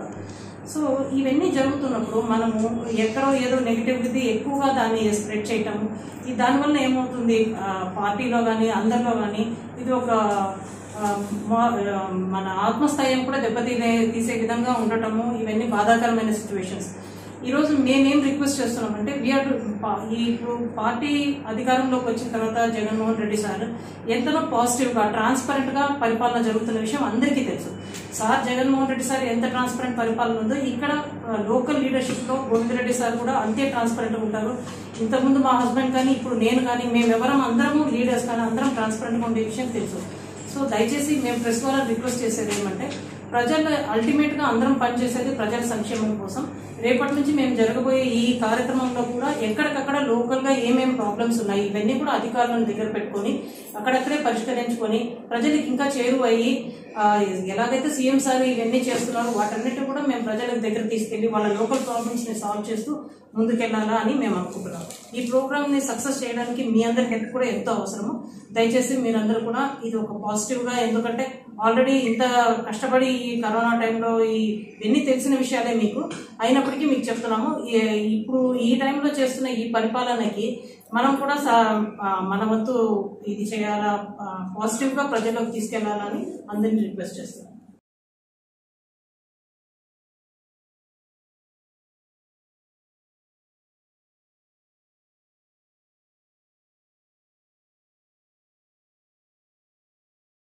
so ఇవన్నీ జరుగుతున్నప్పుడు మనము ఎక్కడో ఏదో నెగిటివిటీ ఎక్కువగా దాన్ని స్ప్రెడ్ చేయటం ఈ దానివల్ల ఏమవుతుంది ఆ, పార్టీలో కానీ అందరిలో కానీ ఇది ఒక ఆ, మా- ఆ, మన ఆత్మస్థైర్యం కూడా దెబ్బతీనే తీసే విధంగా ఉండటము ఇవన్నీ బాధాకరమైన సిచ్యువేషన్స్ ఈరోజు మేమేం రిక్వెస్ట్ చేస్తున్నామంటే వీఆర్ ఈ ఇప్పుడు పార్టీ అధికారంలోకి వచ్చిన తర్వాత జగన్మోహన్ రెడ్డి సార్ ఎంతనో పాజిటివ్గా ట్రాన్స్పరెంట్గా పరిపాలన జరుగుతున్న విషయం అందరికీ తెలుసు సార్ జగన్మోహన్ రెడ్డి సార్ ఎంత ట్రాన్స్పరెంట్ పరిపాలన ఉందో ఇక్కడ లోకల్ లీడర్షిప్లో గోవిందరెడ్డి సార్ కూడా అంతే ట్రాన్స్పరెంట్గా ఉంటారు ఇంతకుముందు మా హస్బెండ్ కానీ ఇప్పుడు నేను కానీ మేమెవరం అందరము లీడర్స్ కానీ అందరం ట్రాన్స్పరెంట్గా ఉండే విషయం తెలుసు సో దయచేసి మేము ప్రెస్ ద్వారా రిక్వెస్ట్ చేసేది ఏమంటే ప్రజలు అల్టిమేట్ గా అందరం పనిచేసేది ప్రజల సంక్షేమం కోసం రేపటి నుంచి మేము జరగబోయే ఈ కార్యక్రమంలో కూడా ఎక్కడికక్కడ లోకల్ గా ఏమేమి ప్రాబ్లమ్స్ ఉన్నాయి ఇవన్నీ కూడా అధికారులను దగ్గర పెట్టుకొని అక్కడక్కడే పరిష్కరించుకొని ప్రజలకు ఇంకా చేరువయ్యి ఆ, ఎలాగైతే సీఎం సార్ ఇవన్నీ చేస్తున్నారో వాటన్నిటి కూడా మేము ప్రజల దగ్గర తీసుకెళ్లి వాళ్ళ లోకల్ ప్రాబ్లమ్స్ ని సాల్వ్ చేస్తూ ముందుకెళ్లాలా అని మేము అనుకుంటున్నాం ఈ ప్రోగ్రామ్ ని సక్సెస్ చేయడానికి మీ అందరి హెల్ప్ కూడా ఎంతో అవసరము దయచేసి మీరందరూ కూడా ఇది ఒక పాజిటివ్ గా ఎందుకంటే ఆల్రెడీ ఇంత కష్టపడి ఈ కరోనా టైంలో ఈ ఇవన్నీ తెలిసిన విషయాలే మీకు అయినప్పటికీ మీకు చెప్తున్నాము ఈ- ఇప్పుడు ఈ టైంలో చేస్తున్న ఈ పరిపాలనకి మనం కూడా సా- ఆ, మన వంతు ఇది చేయాలా పాజిటివ్ గా ప్రజల్లోకి తీసుకెళ్లాలని అందరినీ రిక్వెస్ట్ చేస్తున్నాం